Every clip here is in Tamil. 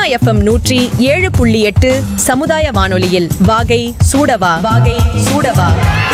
எஃப்எம் நூற்றி ஏழு புள்ளி எட்டு சமுதாய வானொலியில் வாகை சூடவா வாகை சூடவா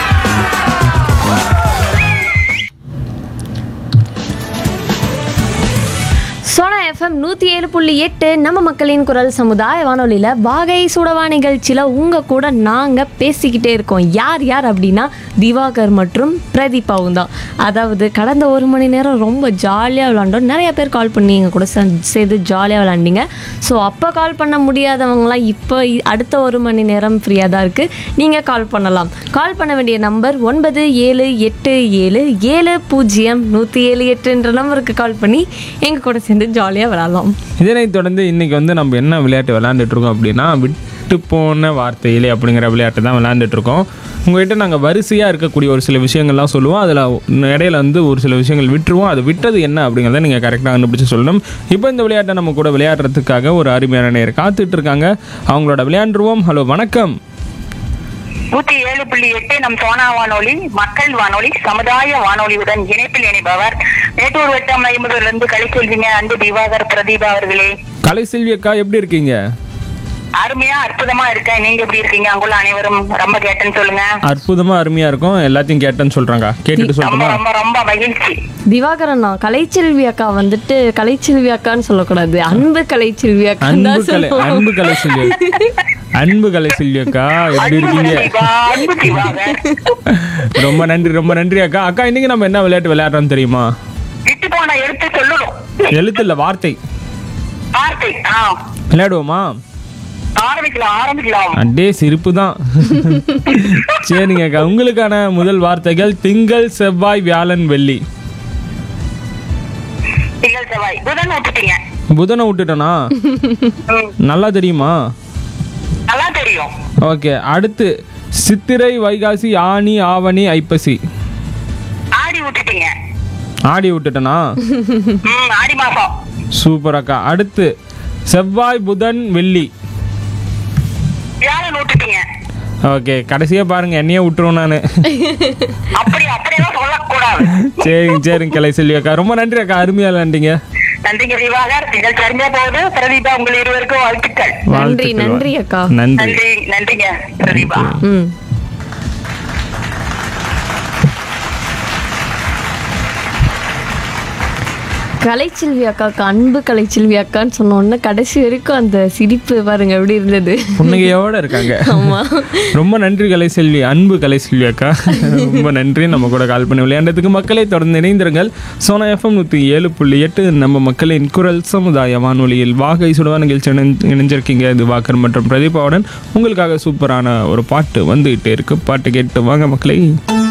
சோனா எஃப்எம் நூற்றி ஏழு புள்ளி எட்டு நம்ம மக்களின் குரல் சமுதாய வானொலியில் வாகை சுடவா நிகழ்ச்சியில் உங்கள் கூட நாங்கள் பேசிக்கிட்டே இருக்கோம் யார் யார் அப்படின்னா திவாகர் மற்றும் பிரதீபாவும் தான் அதாவது கடந்த ஒரு மணி நேரம் ரொம்ப ஜாலியாக விளாண்டோம் நிறைய பேர் கால் பண்ணி எங்கள் கூட சே- சேர்ந்து ஜாலியாக விளாண்டிங்க ஸோ அப்போ கால் பண்ண முடியாதவங்களாம் இப்போ இ- அடுத்த ஒரு மணி நேரம் ஃப்ரீயாக தான் இருக்குது நீங்கள் கால் பண்ணலாம் கால் பண்ண வேண்டிய நம்பர் ஒன்பது ஏழு எட்டு ஏழு ஏழு பூஜ்ஜியம் நூற்றி ஏழு எட்டுன்ற நம்பருக்கு கால் பண்ணி எங்கள் கூட சேர்ந்து ஜாலியாக விளாட்லாம் இதனைத் தொடர்ந்து இன்னைக்கு வந்து நம்ம என்ன விளையாட்டு விளையாண்டுட்டு இருக்கோம் அப்படின்னா விட்டு போன வார்த்தையிலே அப்படிங்கிற விளையாட்டு தான் விளையாண்டுட்டு இருக்கோம் உங்ககிட்ட நாங்கள் வரிசையாக இருக்கக்கூடிய ஒரு சில விஷயங்கள்லாம் சொல்லுவோம் அதில் இடையில வந்து ஒரு சில விஷயங்கள் விட்டுருவோம் அது விட்டது என்ன அப்படிங்கிறத நீங்கள் கரெக்டாக கண்டுபிடிச்சு சொல்லணும் இப்போ இந்த விளையாட்டை நம்ம கூட விளையாடுறதுக்காக ஒரு அருமையான நேர் காத்துட்டு இருக்காங்க அவங்களோட விளையாண்டுருவோம் ஹலோ வணக்கம் நூத்தி ஏழு புள்ளி எட்டு நம் சோனா வானொலி மக்கள் வானொலி சமுதாய வானொலியுடன் இணைப்பில் இணைப்பவர் மேட்டூர் வட்டம் ஐம்பதுல இருந்து கழிச்செல்விங்க அன்பு திவாகர் பிரதீபா அவர்களே கலை செல்வி அக்கா எப்படி இருக்கீங்க அருமையா அற்புதமா இருக்கேன் நீங்க எப்படி இருக்கீங்க அங்குள்ள அனைவரும் ரொம்ப கேட்டேன்னு சொல்லுங்க அற்புதமாக அருமையாக இருக்கும் எல்லாத்தையும் கேட்டேன்னு சொல்கிறாங்க கேட்டுட்டு ரொம்ப சொல்லட்டுமா ரொம்ப ரொம்ப மகிழ்ச்சி திவாகரன் தான் கலைச்செல்வி அக்கா வந்துட்டு கலைச்செல்வி அக்கான்னு சொல்லக்கூடாது அன்பு கலைச்செல்வி அக்கா அன்பு தான் கலை சொல்லணும். அன்பு கலை செல்வி அன்பு கலை செல்வி அக்கா எப்படி அன்பு இருக்கீங்க திவா, அன்பு திவாகர் ரொம்ப நன்றி ரொம்ப நன்றி அக்கா அக்கா இன்னைக்கு நம்ம என்ன விளையாட்டு விளையாடுறோம் தெரியுமா விட்டு போன எடுத்து சொல்லணும் எழுத்து இல்ல வார்த்தை வார்த்தை ஆ விளையாடுவோமா ஆரம்பிக்கலாம் ஆரம்பிக்கலாம் அடே சிரிப்பு தான் சரிங்க அக்கா உங்களுக்கான முதல் வார்த்தைகள் திங்கள் செவ்வாய் வியாழன் வெள்ளி திங்கள் செவ்வாய் புதன் விட்டுட்டீங்க புதனை விட்டுட்டேனா ம், நல்லா தெரியுமா நல்லா தெரியும் ஓகே அடுத்து சித்திரை வைகாசி ஆனி ஆவணி ஐப்பசி ஆடி விட்டுட்டீங்க ஆடி விட்டுட்டேனா ம் ஆடி மாசம் சூப்பர் அக்கா அடுத்து செவ்வாய் புதன் வெள்ளி வியாழன் விட்டுட்டீங்க ஓகே கடைசியாக பாருங்க என்னையே விட்டுருவோம் நான் அப்படி அப்படியெல்லாம் சொல்லக்கூடாது சரிங்க சரிங்க கலை செல்வி அக்கா ரொம்ப நன்றி அக்கா அருமையாக விளாண்டிங்க நன்றிங்க திவாகர் நீங்கள் சரிஞ்சா போகுது பிரதீபா உங்கள் இருவருக்கும் வாழ்த்துக்கள் நன்றி வாழ்த்துக்கள். நன்றி அக்கா நன்றி நன்றி நன்றிங்க பிரதீபா ம் கலைச்செல்வி அக்காவுக்கு அன்பு கலைச்செல்வி அக்கான்னு சொன்ன உடனே கடைசி வரைக்கும் அந்த சிரிப்பு பாருங்க எப்படி இருந்தது புன்னகையோட இருக்காங்க ஆமா ரொம்ப நன்றி கலை செல்வி அன்பு கலை செல்வி அக்கா ரொம்ப நன்றி நம்ம கூட கால் பண்ணி விளையாண்டதுக்கு மக்களை தொடர்ந்து இணைந்திருங்கள் சோனா எஃப்எம் நூற்றி ஏழு புள்ளி எட்டு நம்ம மக்களின் குரல் சமுதாய வானொலியில் வாகை சுடுவா நிகழ்ச்சி இணைந்து- இணைஞ்சிருக்கீங்க இது வாக்கர் மற்றும் பிரதீபாவுடன் உங்களுக்காக சூப்பரான ஒரு பாட்டு வந்துகிட்டே இருக்கு பாட்டு கேட்டு வாங்க மக்களை